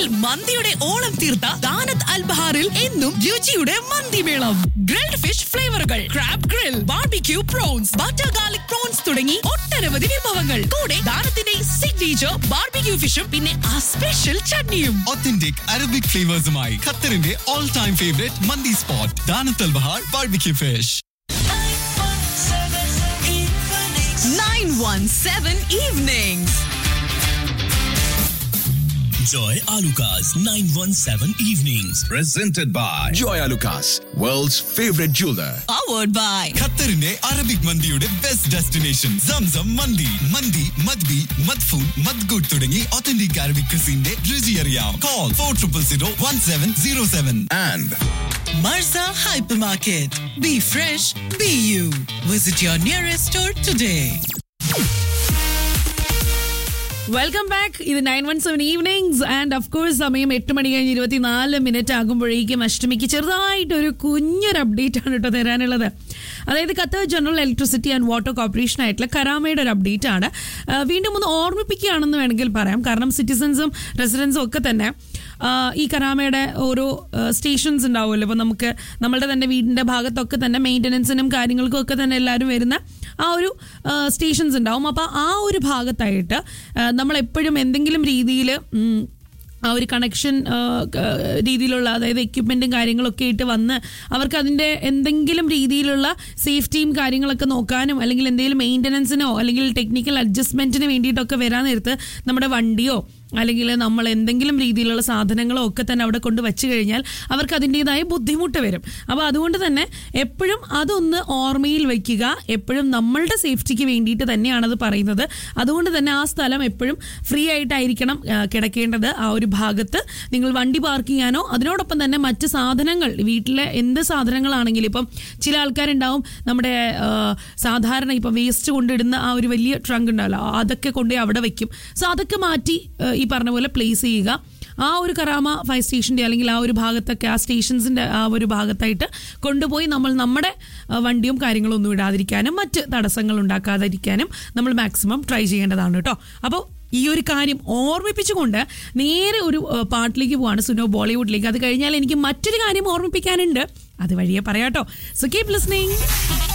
മന്തിയുടെ ഓളം തീർത്ത ദാനത്ത് അൽബഹാറിൽ എന്നും രുചിയുടെ മന്തിമേളം ഗ്രിൽഡ് ഫിഷ് ഫ്ലേവറുകൾ crab grill barbecue prawns butter garlic prawns തുടങ്ങി ഒട്ടനവധി വിഭവങ്ങൾ കൂടെ ദാനത്തിന്റെ സിഗ്നേച്ചർ ബാർബിക്യൂ ഫിഷും പിന്നെ ആ സ്പെഷ്യൽ ചട്നിയും Authentic Arabic flavors-മായി ഖത്തറിന്റെ all time favorite മന്തി സ്പോട്ട് ദാനത്തൽ ബഹാർ barbecue fish 917 evenings. Joy Alucas 917 Evenings. presented by Joy Lucas, world's favorite jeweler. Powered by ഖത്തറിന്റെ അറബിക് മന്തിയുടെ ബെസ്റ്റ് ഡെസ്റ്റിനേഷൻ സംസം മന്തി മന്തി മദ്ബി മദ്ഫൂൻ മദ്ഗുഡ് തുടങ്ങി ഒത്തന്റിക് അറബിക് ക്രിസിന്റെ രുചി അറിയാം call four triple zero one seven zero seven And Marza Hypermarket. Be fresh, be you. Visit your nearest store today. Welcome back ഇത് nine one seven evenings and of course സമയം എട്ട് മണി കഴിഞ്ഞ് ഇരുപത്തിനാല് minute ആകുമ്പോഴേക്കും അഷ്ടമിക്ക് ചെറുതായിട്ടൊരു കുഞ്ഞൊരു അപ്ഡേറ്റ് ആണ് കേട്ടോ തരാനുള്ളത് അതായത് Qatar general electricity and water corporation ആയിട്ടുള്ള കരാമയുടെ ഒരു അപ്ഡേറ്റ് ആണ് ആ, വീണ്ടും ഒന്ന് ഓർമ്മിപ്പിക്കുകയാണെന്ന് വേണമെങ്കിൽ പറയാം കാരണം സിറ്റിസൺസും റെസിഡൻസും ഒക്കെ തന്നെ ആ, ഈ കരാമയുടെ ഓരോ സ്റ്റേഷൻസ് ഉണ്ടാവുമല്ലോ ഇപ്പോൾ നമുക്ക് നമ്മളുടെ തന്നെ വീടിൻ്റെ ഭാഗത്തൊക്കെ തന്നെ മെയിൻ്റനൻസിനും കാര്യങ്ങൾക്കും ഒക്കെ തന്നെ എല്ലാവരും വരുന്ന ആ ഒരു സ്റ്റേഷൻസ് ഉണ്ടാവും അപ്പോൾ ആ ഒരു ഭാഗത്തായിട്ട് ആ, നമ്മൾ എപ്പോഴും എന്തെങ്കിലും രീതിയിൽ ആ ഒരു കണക്ഷൻ രീതിയിലുള്ള അതായത് എക്യുപ്മെൻറ്റും കാര്യങ്ങളൊക്കെ ആയിട്ട് വന്ന് അവർക്ക് അതിൻ്റെ എന്തെങ്കിലും രീതിയിലുള്ള സേഫ്റ്റിയും കാര്യങ്ങളൊക്കെ നോക്കാനും അല്ലെങ്കിൽ എന്തെങ്കിലും മെയിൻ്റനൻസിനോ അല്ലെങ്കിൽ ടെക്നിക്കൽ അഡ്ജസ്റ്റ്മെൻറ്റിന് വേണ്ടിയിട്ടൊക്കെ വരാൻ നേരത്ത് നമ്മുടെ വണ്ടിയോ അല്ലെങ്കിൽ നമ്മൾ എന്തെങ്കിലും രീതിയിലുള്ള സാധനങ്ങളോ ഒക്കെ തന്നെ അവിടെ കൊണ്ട് വെച്ച് കഴിഞ്ഞാൽ അവർക്ക് അതിൻ്റെതായ ബുദ്ധിമുട്ട് വരും അപ്പോൾ അതുകൊണ്ട് തന്നെ എപ്പോഴും അതൊന്ന് ഓർമ്മയിൽ വയ്ക്കുക എപ്പോഴും നമ്മളുടെ സേഫ്റ്റിക്ക് വേണ്ടിയിട്ട് തന്നെയാണത് പറയുന്നത് അതുകൊണ്ട് തന്നെ ആ സ്ഥലം എപ്പോഴും ഫ്രീ ആയിട്ടായിരിക്കണം ആ, കിടക്കേണ്ടത് ആ ഒരു ഭാഗത്ത് നിങ്ങൾ വണ്ടി പാർക്ക് ചെയ്യാനോ അതിനോടൊപ്പം തന്നെ മറ്റ് സാധനങ്ങൾ വീട്ടിലെ എന്ത് സാധനങ്ങളാണെങ്കിലും ഇപ്പം ചില ആൾക്കാരുണ്ടാവും നമ്മുടെ ആ, സാധാരണ ഇപ്പം വേസ്റ്റ് കൊണ്ടിടുന്ന ആ ഒരു വലിയ ട്രങ്ക് ഉണ്ടാവല്ലോ അതൊക്കെ കൊണ്ടുപോയി അവിടെ വെക്കും സോ അതൊക്കെ മാറ്റി ആ, ഈ പറഞ്ഞ പോലെ പ്ലേസ് ചെയ്യുക ആ ഒരു കറാമ ഫയർ സ്റ്റേഷൻ്റെ അല്ലെങ്കിൽ ആ ഒരു ഭാഗത്തൊക്കെ ആ സ്റ്റേഷൻസിൻ്റെ ആ ഒരു ഭാഗത്തായിട്ട് കൊണ്ടുപോയി നമ്മൾ നമ്മുടെ ആ, വണ്ടിയും കാര്യങ്ങളും ഒന്നും ഇടാതിരിക്കാനും മറ്റ് തടസ്സങ്ങൾ ഉണ്ടാക്കാതിരിക്കാനും നമ്മൾ മാക്സിമം ട്രൈ ചെയ്യേണ്ടതാണ് കേട്ടോ അപ്പോൾ ഈ ഒരു കാര്യം ഓർമ്മിപ്പിച്ചുകൊണ്ട് നേരെ ഒരു ആ, പാട്ടിലേക്ക് പോവാണ് സുനോ ബോളിവുഡിലേക്ക് അത് കഴിഞ്ഞാൽ എനിക്ക് മറ്റൊരു കാര്യം ഓർമ്മിപ്പിക്കാനുണ്ട് അത് വഴിയെ പറയാട്ടോ സോ കീപ് ലിസ്ണിംഗ്